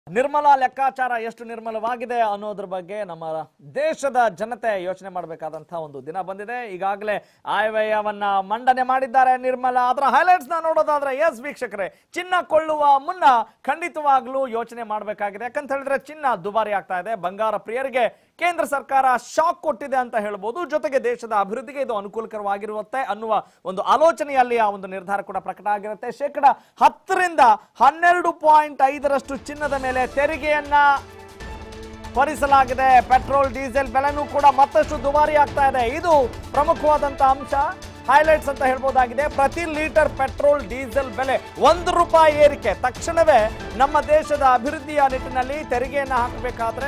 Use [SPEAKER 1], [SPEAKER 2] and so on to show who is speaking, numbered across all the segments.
[SPEAKER 1] ನಿರ್ಮಲಾ ಲೆಕ್ಕಾಚಾರ ಎಷ್ಟು ನಿರ್ಮಲವಾಗಿದೆ ಅನ್ನೋದ್ರ ಬಗ್ಗೆ ನಮ್ಮ ದೇಶದ ಜನತೆ ಯೋಚನೆ ಮಾಡಬೇಕಾದಂತಹ ಒಂದು ದಿನ ಬಂದಿದೆ ಈಗಾಗಲೇ ಆಯವ್ಯಯವನ್ನ ಮಂಡನೆ ಮಾಡಿದ್ದಾರೆ ನಿರ್ಮಲಾ ಅದರ ಹೈಲೈಟ್ಸ್ ನ ನೋಡೋದಾದ್ರೆ ಎಸ್ ವೀಕ್ಷಕರೇ ಚಿನ್ನ ಕೊಳ್ಳುವ ಮುನ್ನ ಖಂಡಿತವಾಗ್ಲೂ ಯೋಚನೆ ಮಾಡಬೇಕಾಗಿದೆ ಯಾಕಂತ ಹೇಳಿದ್ರೆ ಚಿನ್ನ ದುಬಾರಿ ಆಗ್ತಾ ಇದೆ ಬಂಗಾರ ಪ್ರಿಯರಿಗೆ ಕೇಂದ್ರ ಸರ್ಕಾರ ಶಾಕ್ ಕೊಟ್ಟಿದೆ ಅಂತ ಹೇಳ್ಬೋದು ಜೊತೆಗೆ ದೇಶದ ಅಭಿವೃದ್ಧಿಗೆ ಇದು ಅನುಕೂಲಕರವಾಗಿರುತ್ತೆ ಅನ್ನುವ ಒಂದು ಆಲೋಚನೆಯಲ್ಲಿ ಆ ಒಂದು ನಿರ್ಧಾರ ಕೂಡ ಪ್ರಕಟ ಆಗಿರುತ್ತೆ ಶೇಕಡ ಹತ್ತರಿಂದ ಹನ್ನೆರಡು ಪಾಯಿಂಟ್ ಐದರಷ್ಟು ಚಿನ್ನದ ಮೇಲೆ ತೆರಿಗೆಯನ್ನ ಹೊರಿಸಲಾಗಿದೆ ಪೆಟ್ರೋಲ್ ಡೀಸೆಲ್ ಬೆಲೆನೂ ಕೂಡ ಮತ್ತಷ್ಟು ದುಬಾರಿ ಆಗ್ತಾ ಇದೆ ಇದು ಪ್ರಮುಖವಾದಂತ ಅಂಶ ಹೈಲೈಟ್ಸ್ ಅಂತ ಹೇಳ್ಬೋದಾಗಿದೆ ಪ್ರತಿ ಲೀಟರ್ ಪೆಟ್ರೋಲ್ ಡೀಸೆಲ್ ಬೆಲೆ ಒಂದು ರೂಪಾಯಿ ಏರಿಕೆ ತಕ್ಷಣವೇ ನಮ್ಮ ದೇಶದ ಅಭಿವೃದ್ಧಿಯ ನಿಟ್ಟಿನಲ್ಲಿ ತೆರಿಗೆಯನ್ನು ಹಾಕಬೇಕಾದ್ರೆ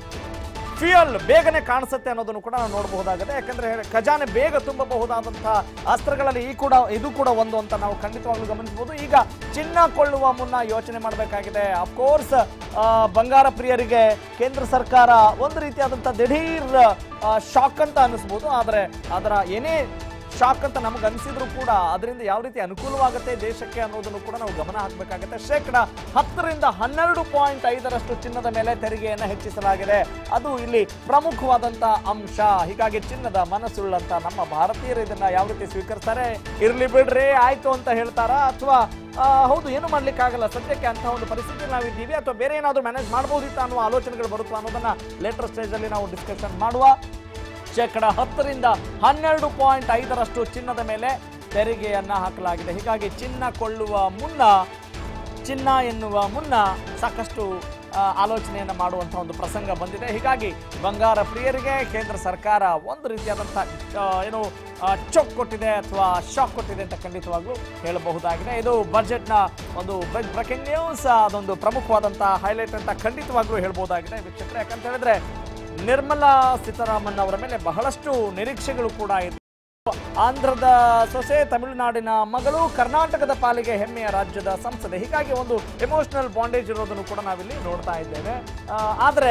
[SPEAKER 1] ಫ್ಯೂಯಲ್ ಬೇಗನೆ ಕಾಣಿಸುತ್ತೆ ಅನ್ನೋದನ್ನು ಕೂಡ ನಾವು ನೋಡಬಹುದಾಗಿದೆ ಯಾಕಂದ್ರೆ ಖಜಾನೆ ಬೇಗ ತುಂಬಬಹುದಾದಂತಹ ಅಸ್ತ್ರಗಳಲ್ಲಿ ಈ ಕೂಡ ಇದು ಕೂಡ ಒಂದು ಅಂತ ನಾವು ಖಂಡಿತವಾಗ್ಲೂ ಗಮನಿಸಬಹುದು ಈಗ ಚಿನ್ನ ಕೊಳ್ಳುವ ಮುನ್ನ ಯೋಚನೆ ಮಾಡಬೇಕಾಗಿದೆ ಅಫ್ಕೋರ್ಸ್ ಬಂಗಾರ ಪ್ರಿಯರಿಗೆ ಕೇಂದ್ರ ಸರ್ಕಾರ ಒಂದು ರೀತಿಯಾದಂತಹ ದಿಢೀರ್ ಶಾಕ್ ಅಂತ ಅನಿಸ್ಬೋದು ಆದರೆ ಅದರ ಏನೇ ಶಾಕ್ ಅಂತ ನಮಗೆ ಅನಿಸಿದ್ರು ಕೂಡ ಅದರಿಂದ ಯಾವ ರೀತಿ ಅನುಕೂಲವಾಗುತ್ತೆ ದೇಶಕ್ಕೆ ಅನ್ನೋದನ್ನು ಕೂಡ ನಾವು ಗಮನ ಹಾಕಬೇಕಾಗುತ್ತೆ ಶೇಕಡ ಹತ್ತರಿಂದ ಹನ್ನೆರಡು ಪಾಯಿಂಟ್ ಐದರಷ್ಟು ಚಿನ್ನದ ಮೇಲೆ ತೆರಿಗೆಯನ್ನು ಹೆಚ್ಚಿಸಲಾಗಿದೆ ಅದು ಇಲ್ಲಿ ಪ್ರಮುಖವಾದಂತ ಅಂಶ ಹೀಗಾಗಿ ಚಿನ್ನದ ಮನಸ್ಸುಳ್ಳಂತ ನಮ್ಮ ಭಾರತೀಯರು ಇದನ್ನ ಯಾವ ರೀತಿ ಸ್ವೀಕರಿಸ್ತಾರೆ ಇರ್ಲಿ ಬಿಡ್ರಿ ಆಯ್ತು ಅಂತ ಹೇಳ್ತಾರಾ ಅಥವಾ ಆ, ಹೌದು ಏನು ಮಾಡ್ಲಿಕ್ಕಾಗಲ್ಲ ಸದ್ಯಕ್ಕೆ ಅಂತ ಒಂದು ಪರಿಸ್ಥಿತಿ ನಾವಿದ್ದೀವಿ ಅಥವಾ ಬೇರೆ ಏನಾದರೂ ಮ್ಯಾನೇಜ್ ಮಾಡಬಹುದಿತ್ತ ಅನ್ನುವ ಆಲೋಚನೆಗಳು ಬರುತ್ತಾ ಅನ್ನೋದನ್ನ ಲೇಟರ್ ಸ್ಟೇಜ್ ಅಲ್ಲಿ ನಾವು ಡಿಸ್ಕಷನ್ ಮಾಡುವ ಶೇಕಡ ಹತ್ತರಿಂದ ಹನ್ನೆರಡು ಪಾಯಿಂಟ್ ಐದರಷ್ಟು ಚಿನ್ನದ ಮೇಲೆ ತೆರಿಗೆಯನ್ನ ಹಾಕಲಾಗಿದೆ ಹೀಗಾಗಿ ಚಿನ್ನ ಕೊಳ್ಳುವ ಮುನ್ನ ಚಿನ್ನ ಎನ್ನುವ ಮುನ್ನ ಸಾಕಷ್ಟು ಆ, ಆಲೋಚನೆಯನ್ನು ಮಾಡುವಂಥ ಒಂದು ಪ್ರಸಂಗ ಬಂದಿದೆ ಹೀಗಾಗಿ ಬಂಗಾರ ಪ್ರಿಯರಿಗೆ ಕೇಂದ್ರ ಸರ್ಕಾರ ಒಂದು ರೀತಿಯಾದಂಥ ಆ, ಏನು ಆ, ಚೊಕ್ ಕೊಟ್ಟಿದೆ ಅಥವಾ ಶಾಕ್ ಕೊಟ್ಟಿದೆ ಅಂತ ಖಂಡಿತವಾಗ್ಲೂ ಹೇಳಬಹುದಾಗಿದೆ ಇದು ಬಜೆಟ್ನ ಒಂದು ಬಿಗ್ ಬ್ರೇಕಿಂಗ್ ನ್ಯೂಸ್ ಅದೊಂದು ಪ್ರಮುಖವಾದಂಥ ಹೈಲೈಟ್ ಅಂತ ಖಂಡಿತವಾಗ್ಲೂ ಹೇಳ್ಬೋದಾಗಿದೆ ವೀಕ್ಷಕರೇ ಯಾಕಂತ ಹೇಳಿದ್ರೆ ನಿರ್ಮಲಾ ಸೀತಾರಾಮನ್ ಅವರ ಮೇಲೆ ಬಹಳಷ್ಟು ನಿರೀಕ್ಷೆಗಳು ಕೂಡ ಇದೆ ಆಂಧ್ರದ ಸೊಸೆ ತಮಿಳುನಾಡಿನ ಮಗಳು ಕರ್ನಾಟಕದ ಪಾಲಿಗೆ ಹೆಮ್ಮೆಯ ರಾಜ್ಯದ ಸಂಸದೆ ಹೀಗಾಗಿ ಒಂದು ಎಮೋಷನಲ್ ಬಾಂಡೇಜ್ ಇರೋದನ್ನು ಕೂಡ ನಾವಿಲ್ಲಿ ನೋಡ್ತಾ ಇದ್ದೇವೆ ಆ, ಆದ್ರೆ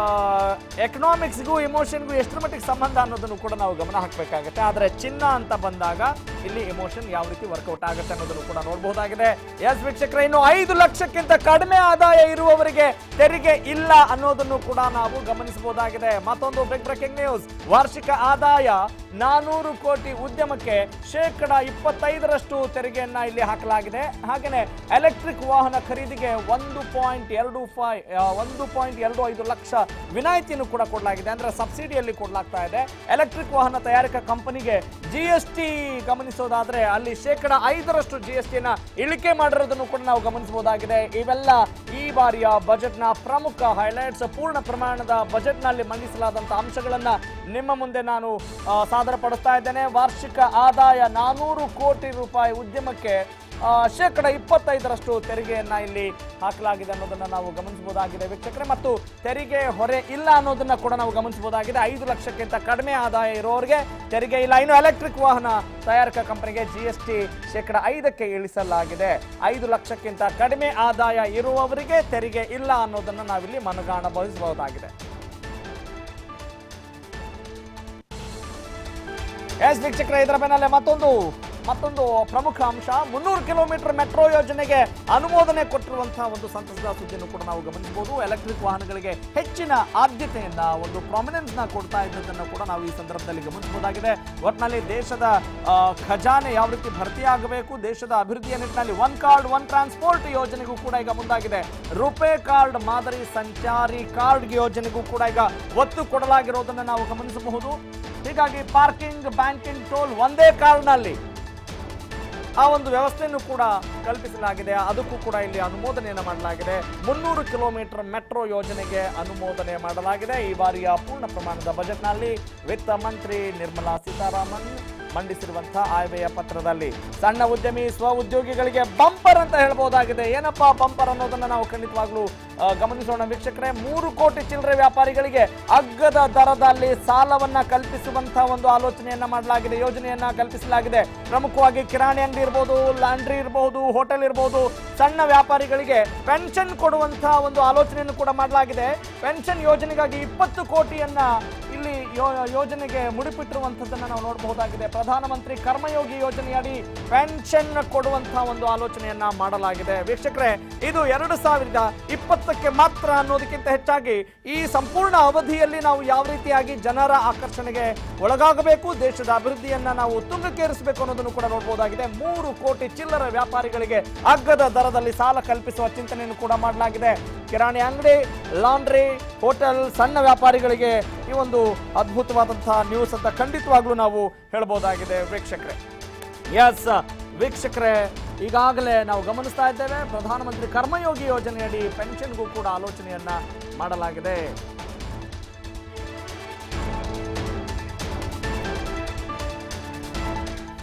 [SPEAKER 1] ಎಕನಾಮಿಕ್ಸ್ಗೂ ಇಮೋಷನ್ಗೂ ಎಷ್ಟರ ಮಟ್ಟಿಗೆ ಸಂಬಂಧ ಅನ್ನೋದನ್ನು ಕೂಡ ನಾವು ಗಮನ ಹಾಕಬೇಕಾಗುತ್ತೆ ಆದ್ರೆ ಚಿನ್ನ ಅಂತ ಬಂದಾಗ ಇಲ್ಲಿ ಎಮೋಷನ್ ಯಾವ ರೀತಿ ವರ್ಕೌಟ್ ಆಗುತ್ತೆ ಅನ್ನೋದನ್ನು ಕೂಡ ನೋಡಬಹುದಾಗಿದೆ ಎಸ್ ವೀಕ್ಷಕರೇ ಇನ್ನು ಐದು ಲಕ್ಷಕ್ಕಿಂತ ಕಡಿಮೆ ಆದಾಯ ಇರುವವರಿಗೆ ತೆರಿಗೆ ಇಲ್ಲ ಅನ್ನೋದನ್ನು ಕೂಡ ನಾವು ಗಮನಿಸಬಹುದಾಗಿದೆ ಮತ್ತೊಂದು ಬಿಗ್ ಬ್ರೇಕಿಂಗ್ ನ್ಯೂಸ್ ವಾರ್ಷಿಕ ಆದಾಯ ನಾನೂರು ಕೋಟಿ ಉದ್ಯಮಕ್ಕೆ ಶೇಕಡ ಇಪ್ಪತ್ತೈದರಷ್ಟು ತೆರಿಗೆಯನ್ನ ಇಲ್ಲಿ ಹಾಕಲಾಗಿದೆ ಹಾಗೆಯೇ ಎಲೆಕ್ಟ್ರಿಕ್ ವಾಹನ ಖರೀದಿಗೆ ಒಂದು ಪಾಯಿಂಟ್ ಎರಡು ಫೈ ಒಂದು ಪಾಯಿಂಟ್ ಎರಡು ಐದು ಲಕ್ಷ ವಿನಾಯಿತಿಯನ್ನು ಕೂಡ ಕೊಡಲಾಗಿದೆ ಅಂದ್ರೆ ಸಬ್ಸಿಡಿಯಲ್ಲಿ ಕೊಡಲಾಗ್ತಾ ಇದೆ ಎಲೆಕ್ಟ್ರಿಕ್ ವಾಹನ ತಯಾರಿಕಾ ಕಂಪನಿಗೆ ಜಿ ಎಸ್ ಟಿ ಗಮನಿಸೋದಾದ್ರೆ ಅಲ್ಲಿ ಶೇಕಡ ಐದರಷ್ಟು ಜಿ ಎಸ್ ಟಿನ ಇಳಿಕೆ ಮಾಡಿರೋದನ್ನು ಕೂಡ ನಾವು ಗಮನಿಸಬಹುದಾಗಿದೆ ಇವೆಲ್ಲ ಈ ಬಾರಿಯ ಬಜೆಟ್ನ ಪ್ರಮುಖ ಹೈಲೈಟ್ಸ್ ಪೂರ್ಣ ಪ್ರಮಾಣದ ಬಜೆಟ್ನಲ್ಲಿ ಮಂಡಿಸಲಾದಂತಹ ಅಂಶಗಳನ್ನ ನಿಮ್ಮ ಮುಂದೆ ನಾನು ಆ, ಸಾದರಪಡಿಸ್ತಾ ಇದ್ದೇನೆ ವಾರ್ಷಿಕ ಆದಾಯ ನಾನೂರು ಕೋಟಿ ರೂಪಾಯಿ ಉದ್ಯಮಕ್ಕೆ ಆ, ಶೇಕಡ ಇಪ್ಪತ್ತೈದರಷ್ಟು ತೆರಿಗೆಯನ್ನ ಇಲ್ಲಿ ಹಾಕಲಾಗಿದೆ ಅನ್ನೋದನ್ನ ನಾವು ಗಮನಿಸಬಹುದಾಗಿದೆ ವೀಕ್ಷಕರೇ ಮತ್ತು ತೆರಿಗೆ ಹೊರೆ ಇಲ್ಲ ಅನ್ನೋದನ್ನ ಕೂಡ ನಾವು ಗಮನಿಸಬಹುದಾಗಿದೆ ಐದು ಲಕ್ಷಕ್ಕಿಂತ ಕಡಿಮೆ ಆದಾಯ ಇರೋರಿಗೆ ತೆರಿಗೆ ಇಲ್ಲ ಇನ್ನು ಎಲೆಕ್ಟ್ರಿಕ್ ವಾಹನ ತಯಾರಕ ಕಂಪನಿಗೆ ಜಿ ಎಸ್ ಟಿ ಶೇಕಡ ಐದಕ್ಕೆ ಇಳಿಸಲಾಗಿದೆ ಐದು ಲಕ್ಷಕ್ಕಿಂತ ಕಡಿಮೆ ಆದಾಯ ಇರುವವರಿಗೆ ತೆರಿಗೆ ಇಲ್ಲ ಅನ್ನೋದನ್ನ ನಾವಿಲ್ಲಿ ಮನಗಾಣಬಹುದಾಗಿದೆ ಎಸ್ ವೀಕ್ಷಕರೇ ಇದರ ಬೆನ್ನಲ್ಲೇ ಮತ್ತೊಂದು ಮತ್ತೊಂದು ಪ್ರಮುಖ ಅಂಶ ಮುನ್ನೂರು ಕಿಲೋಮೀಟರ್ ಮೆಟ್ರೋ ಯೋಜನೆಗೆ ಅನುಮೋದನೆ ಕೊಟ್ಟಿರುವಂತಹ ಒಂದು ಸಂತಸದ ಸುದ್ದಿಯನ್ನು ಕೂಡ ನಾವು ಗಮನಿಸಬಹುದು ಎಲೆಕ್ಟ್ರಿಕ್ ವಾಹನಗಳಿಗೆ ಹೆಚ್ಚಿನ ಆದ್ಯತೆಯನ್ನ ಒಂದು ಪ್ರಾಮಿನೆನ್ಸ್ ನ ಕೊಡ್ತಾ ಇದ್ದದನ್ನು ಕೂಡ ನಾವು ಈ ಸಂದರ್ಭದಲ್ಲಿ ಗಮನಿಸಬಹುದಾಗಿದೆ ಒಟ್ಟಿನಲ್ಲಿ ದೇಶದ ಆ, ಖಜಾನೆ ಯಾವ ರೀತಿ ಭರ್ತಿಯಾಗಬೇಕು ದೇಶದ ಅಭಿವೃದ್ಧಿಯ ನಿಟ್ಟಿನಲ್ಲಿ ಒನ್ ಕಾರ್ಡ್ ಒನ್ ಟ್ರಾನ್ಸ್ಪೋರ್ಟ್ ಯೋಜನೆಗೂ ಕೂಡ ಈಗ ಮುಂದಾಗಿದೆ ರುಪೇ ಕಾರ್ಡ್ ಮಾದರಿ ಸಂಚಾರಿ ಕಾರ್ಡ್ ಯೋಜನೆಗೂ ಕೂಡ ಈಗ ಒತ್ತು ಕೊಡಲಾಗಿರೋದನ್ನು ನಾವು ಗಮನಿಸಬಹುದು ಹೀಗಾಗಿ ಪಾರ್ಕಿಂಗ್ ಬ್ಯಾಂಕಿಂಗ್ ಟೋಲ್ ಒಂದೇ ಕಾರ್ಡ್ನಲ್ಲಿ ಆ ಒಂದು ವ್ಯವಸ್ಥೆಯನ್ನು ಕೂಡ ಕಲ್ಪಿಸಲಾಗಿದೆ ಅದಕ್ಕೂ ಕೂಡ ಇಲ್ಲಿ ಅನುಮೋದನೆಯನ್ನು ಮಾಡಲಾಗಿದೆ ಮುನ್ನೂರು ಕಿಲೋಮೀಟರ್ ಮೆಟ್ರೋ ಯೋಜನೆಗೆ ಅನುಮೋದನೆ ಮಾಡಲಾಗಿದೆ ಈ ಬಾರಿಯ ಪೂರ್ಣ ಪ್ರಮಾಣದ ಬಜೆಟ್ನಲ್ಲಿ ವಿತ್ತ ಮಂತ್ರಿ ನಿರ್ಮಲಾ ಸೀತಾರಾಮನ್ ಮಂಡಿಸಿರುವಂತಹ ಆಯವ್ಯಯ ಪತ್ರದಲ್ಲಿ ಸಣ್ಣ ಉದ್ಯಮಿ ಸ್ವ ಉದ್ಯೋಗಿಗಳಿಗೆ ಬಂಪರ್ ಅಂತ ಹೇಳ್ಬೋದಾಗಿದೆ ಏನಪ್ಪಾ ಬಂಪರ್ ಅನ್ನೋದನ್ನ ನಾವು ಖಂಡಿತವಾಗ್ಲೂ ಆ, ಗಮನಿಸೋಣ ವೀಕ್ಷಕರೇ ಮೂರು ಕೋಟಿ ಚಿಲ್ಲರೆ ವ್ಯಾಪಾರಿಗಳಿಗೆ ಅಗ್ಗದ ದರದಲ್ಲಿ ಸಾಲವನ್ನ ಕಲ್ಪಿಸುವಂತಹ ಒಂದು ಆಲೋಚನೆಯನ್ನ ಮಾಡಲಾಗಿದೆ ಯೋಜನೆಯನ್ನ ಕಲ್ಪಿಸಲಾಗಿದೆ ಪ್ರಮುಖವಾಗಿ ಕಿರಾಣಿ ಅಂಗಡಿ ಇರ್ಬೋದು ಲ್ಯಾಂಡ್ರಿ ಇರಬಹುದು ಹೋಟೆಲ್ ಇರಬಹುದು ಸಣ್ಣ ವ್ಯಾಪಾರಿಗಳಿಗೆ ಪೆನ್ಷನ್ ಕೊಡುವಂತಹ ಒಂದು ಆಲೋಚನೆಯನ್ನು ಕೂಡ ಮಾಡಲಾಗಿದೆ ಪೆನ್ಷನ್ ಯೋಜನೆಗಾಗಿ ಇಪ್ಪತ್ತು ಕೋಟಿಯನ್ನ ಇಲ್ಲಿ ಯೋ- ಯೋಜನೆಗೆ ಮುಡಿಪಿಟ್ಟಿರುವಂಥದ್ದನ್ನು ನಾವು ನೋಡಬಹುದಾಗಿದೆ ಪ್ರಧಾನಮಂತ್ರಿ ಕರ್ಮಯೋಗಿ ಯೋಜನೆಯಡಿ ಪೆನ್ಷನ್ ಕೊಡುವಂತಹ ಒಂದು ಆಲೋಚನೆಯನ್ನ ಮಾಡಲಾಗಿದೆ ವೀಕ್ಷಕರೇ ಇದು ಎರಡು ಸಾವಿರದ ಇಪ್ಪತ್ತಕ್ಕೆ ಮಾತ್ರ ಅನ್ನೋದಕ್ಕಿಂತ ಹೆಚ್ಚಾಗಿ ಈ ಸಂಪೂರ್ಣ ಅವಧಿಯಲ್ಲಿ ನಾವು ಯಾವ ರೀತಿಯಾಗಿ ಜನರ ಆಕರ್ಷಣೆಗೆ ಒಳಗಾಗಬೇಕು ದೇಶದ ಅಭಿವೃದ್ಧಿಯನ್ನ ನಾವು ಉತ್ತುಂಗಕ್ಕೇರಿಸಬೇಕು ಅನ್ನೋದನ್ನು ಕೂಡ ನೋಡಬಹುದಾಗಿದೆ ಮೂರು ಕೋಟಿ ಚಿಲ್ಲರೆ ವ್ಯಾಪಾರಿಗಳಿಗೆ ಅಗ್ಗದ ದರದಲ್ಲಿ ಸಾಲ ಕಲ್ಪಿಸುವ ಚಿಂತನೆಯನ್ನು ಕೂಡ ಮಾಡಲಾಗಿದೆ ಕಿರಾಣಿ ಅಂಗಡಿ ಲಾಂಡ್ರಿ ಹೋಟೆಲ್ ಸಣ್ಣ ವ್ಯಾಪಾರಿಗಳಿಗೆ ಈ ಒಂದು ಅದ್ಭುತವಾದಂತಹ ನ್ಯೂಸ್ ಅಂತ ಖಂಡಿತವಾಗ್ಲೂ ನಾವು ಹೇಳ್ಬೋದಾಗಿದೆ ವೀಕ್ಷಕರೇ ಎಸ್ ವೀಕ್ಷಕರೇ ಈಗಾಗಲೇ ನಾವು ಗಮನಿಸ್ತಾ ಇದ್ದೇವೆ ಪ್ರಧಾನಮಂತ್ರಿ ಕರ್ಮಯೋಗಿ ಯೋಜನೆಯಡಿ ಪೆನ್ಷನ್ಗೂ ಕೂಡ ಆಲೋಚನೆಯನ್ನ ಮಾಡಲಾಗಿದೆ